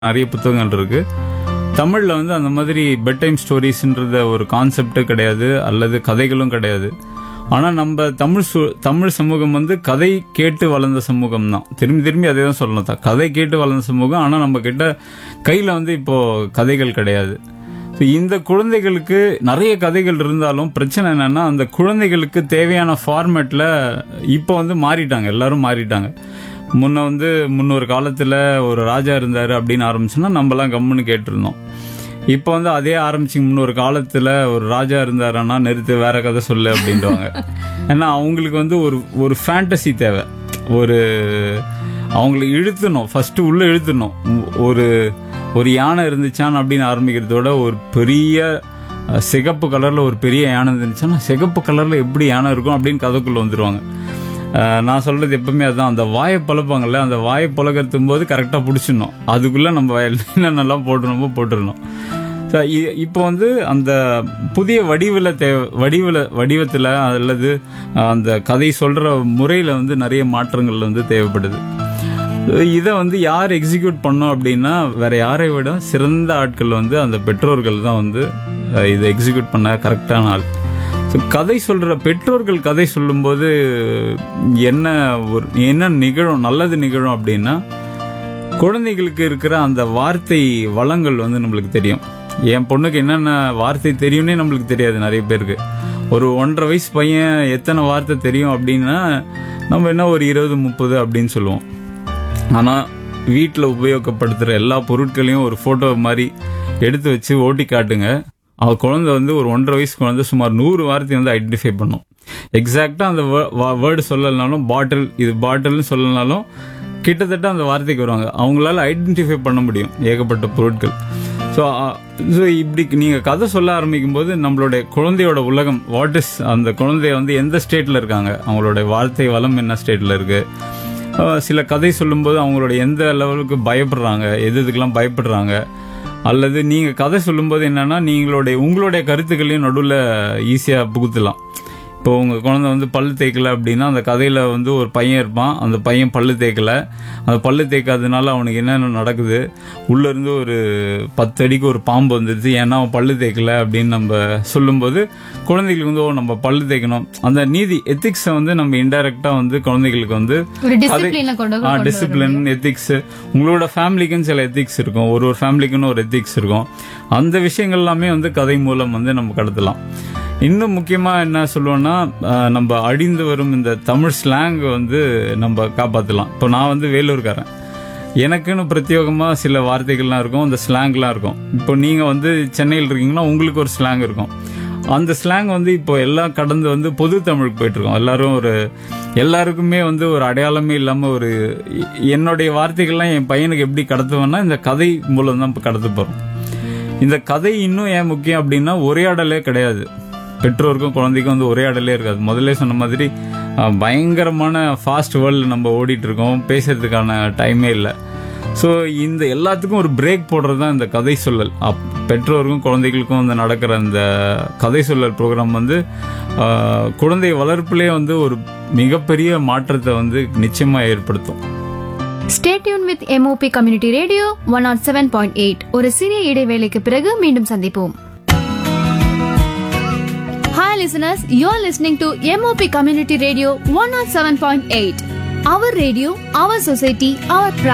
நிறைய புத்தகங்கள் இருக்கு தமிழ்ல வந்து அந்த மாதிரி பெட் டைம் ஸ்டோரிஸ்ன்றத ஒரு கான்செப்டே கிடையாது அல்லது கதைகளும் கிடையாது ஆனா நம்ம தமிழ் சு- தமிழ் சமூகம் வந்து கதை கேட்டு வளர்ந்த சமூகம் தான் திரும்பி திரும்பி அதே தான் சொல்லணும் த- கதை கேட்டு வளர்ந்த சமூகம் ஆனா நம்ம கிட்ட கையில வந்து இப்போ கதைகள் கிடையாது So, இந்த குழந்தைகளுக்கு நிறைய கதைகள் இருந்தாலும் பிரச்சனை என்னன்னா அந்த குழந்தைகளுக்கு தேவையான ஃபார்மேட்ல இப்போ வந்து மாறிட்டாங்க எல்லாரும் மாறிட்டாங்க முன்ன வந்து முன்னொரு காலத்துல ஒரு ராஜா இருந்தாரு அப்படின்னு ஆரம்பிச்சோன்னா நம்மலாம் கம்முன்னு கேட்டிருந்தோம் இப்போ வந்து அதே ஆரம்பிச்சு முன்னொரு காலத்துல ஒரு ராஜா இருந்தாருன்னா நிறுத்து வேற கதை சொல்லு அப்படின்றாங்க ஏன்னா அவங்களுக்கு வந்து ஒரு ஒரு ஃபேண்டசி தேவை ஒரு அவங்களை இழுத்தணும் ஃபர்ஸ்ட் உள்ள இழுத்தணும் ஒரு ஒரு யானை இருந்துச்சான் அப்படின்னு ஆரம்பிக்கிறதோட ஒரு பெரிய அஹ், சிகப்பு கலர்ல ஒரு பெரிய யானை இருந்துச்சுன்னா சிகப்பு கலர்ல எப்படி யானை இருக்கும் அப்படின்னு கதைக்குள்ள வந்துருவாங்க அஹ், நான் சொல்றது எப்பவுமே அதான் அந்த வாயை பழப்பாங்கல்ல அந்த வாயை பழகிறதும் போது கரெக்டாக பிடிச்சிடணும் அதுக்குள்ள நம்ம என்னென்னலாம் போட்டுருமோ போட்டுடணும் So, இ- இப்போ வந்து அந்த புதிய வடிவில் தேவை வடிவில் வடிவத்தில் அல்லது அஹ், அந்த கதை சொல்ற முறையில் வந்து நிறைய மாற்றங்கள் வந்து தேவைப்படுது இதை வந்து யார் எக்ஸிக்யூட் பண்ணோம் அப்படின்னா வேற யாரை விட சிறந்த ஆட்கள் வந்து அந்த பெற்றோர்கள் தான் வந்து அஹ், இதை எக்ஸிக்யூட் பண்ண கரெக்டான ஆள் So, கதை சொல்ற பெற்றோர்கள் கதை சொல்லும்போது என்ன ஒரு என்ன நிகழும் நல்லது நிகழும் அப்படின்னா குழந்தைகளுக்கு இருக்கிற அந்த வார்த்தை வளங்கள் வந்து நம்மளுக்கு தெரியும் என் பொண்ணுக்கு என்னென்ன வார்த்தை தெரியும்னே நம்மளுக்கு தெரியாது நிறைய பேருக்கு ஒரு ஒன்றரை வயசு பையன் எத்தனை வார்த்தை தெரியும் அப்படின்னா நம்ம என்ன ஒரு இருபது முப்பது அப்படின்னு சொல்லுவோம் ஆனால் வீட்டில் உபயோகப்படுத்துகிற எல்லா பொருட்களையும் ஒரு ஃபோட்டோ மாதிரி எடுத்து வச்சு ஓட்டி காட்டுங்க அவ குழந்தை வந்து ஒரு ஒன்றரை வயசு குழந்தை சுமார் நூறு வார்த்தை வந்து ஐடென்டிஃபை பண்ணும் எக்ஸாக்டாக அந்த வேர்டு சொல்லலைனாலும் பாட்டில் இது பாட்டில்னு சொல்லலைனாலும் கிட்டத்தட்ட அந்த வார்த்தைக்கு வருவாங்க அவங்களால ஐடென்டிஃபை பண்ண முடியும் ஏகப்பட்ட பொருட்கள் ஸோ ஸோ இப்படி நீங்கள் கதை சொல்ல ஆரம்பிக்கும் போது நம்மளுடைய குழந்தையோட உலகம் வாட் இஸ் அந்த குழந்தைய வந்து எந்த ஸ்டேட்டில் இருக்காங்க அவங்களுடைய வார்த்தை வளம் என்ன ஸ்டேட்டில் இருக்கு அஹ் சில கதை சொல்லும்போது அவங்களோட எந்த லெவலுக்கு பயப்படுறாங்க எது எதுக்கெல்லாம் பயப்படுறாங்க அல்லது நீங்க கதை சொல்லும்போது என்னன்னா நீங்களுடைய உங்களுடைய கருத்துக்களையும் நடுவில் ஈஸியா புகுத்தலாம் இப்போ உங்க குழந்தை வந்து பல்லு தேய்க்கல அப்படின்னா அந்த கதையில வந்து ஒரு பையன் இருப்பான் அந்த பையன் பல்லு தேய்க்கல அந்த பல்லு தேய்க்காதனால அவனுக்கு என்னென்ன நடக்குது உள்ள இருந்து ஒரு பத்து அடிக்கு ஒரு பாம்பு வந்துருச்சு ஏன்னா அவன் பல்லு தேய்க்கல அப்படின்னு நம்ம சொல்லும்போது குழந்தைகளுக்கு வந்து ஓ நம்ம பல்லு தேய்க்கணும் அந்த நீதி எத்திக்ஸை வந்து நம்ம இன்டைரக்டா வந்து குழந்தைகளுக்கு வந்து ஒரு டிசிப்ளின கொண்டு கொண்டு டிசிப்ளின் எத்திக்ஸ் உங்களோட ஃபேமிலிக்குன்னு சில எத்திக்ஸ் இருக்கும் ஒரு ஒரு ஃபேமிலிக்குன்னு ஒரு எத்திக்ஸ் இருக்கும் அந்த விஷயங்கள் எல்லாமே வந்து கதை மூலம் வந்து நம்ம கடத்தலாம் இன்னும் முக்கியமா என்ன சொல்லுவோம்னா அஹ், நம்ம அழிந்து வரும் இந்த தமிழ் ஸ்லாங் வந்து நம்ம காப்பாத்தலாம் இப்போ நான் வந்து வேலூர்காரன் எனக்குன்னு பிரத்யேகமா சில வார்த்தைகள்லாம் இருக்கும் அந்த ஸ்லாங்லாம் இருக்கும் இப்போ நீங்க வந்து சென்னையில் இருக்கீங்கன்னா உங்களுக்கு ஒரு ஸ்லாங் இருக்கும் அந்த ஸ்லாங் வந்து இப்போ எல்லாம் கடந்து வந்து பொது தமிழுக்கு போயிட்டு இருக்கோம் எல்லாரும் ஒரு எல்லாருக்குமே வந்து ஒரு அடையாளமே இல்லாம ஒரு எ- என்னுடைய வார்த்தைகள்லாம் என் பையனுக்கு எப்படி கடத்துவேன்னா இந்த கதை மூலம் தான் இப்போ கடத்த போறோம் இந்த கதை இன்னும் ஏன் முக்கியம் அப்படின்னா உரையாடலே கிடையாது பெற்றோருக்கும் குழந்தைக்கும் வந்து உரையாடலே இருக்காது முதல்ல சொன்ன மாதிரி அஹ், பயங்கரமான ஃபாஸ்ட் வேர்ல்டு நம்ம ஓடிட்டு இருக்கோம் பேசுறதுக்கான டைமே இல்லை ஸோ இந்த எல்லாத்துக்கும் ஒரு பிரேக் போடுறது தான் இந்த கதை சொல்லல் அப் பெற்றோருக்கும் குழந்தைகளுக்கும் வந்து நடக்கிற இந்த கதை சொல்லல் ப்ரோக்ராம் வந்து அஹ், குழந்தை வளர்ப்பிலே வந்து ஒரு மிகப்பெரிய மாற்றத்தை வந்து நிச்சயமா ஏற்படுத்தும் stay tune with MOP community radio one nought seven point eight ஒரு சிறிய இடைவேளைக்கு பிறகு மீண்டும் சந்திப்போம் Hi listeners, you're listening to MOP Community Radio 107.8. Our radio, our society, our pride.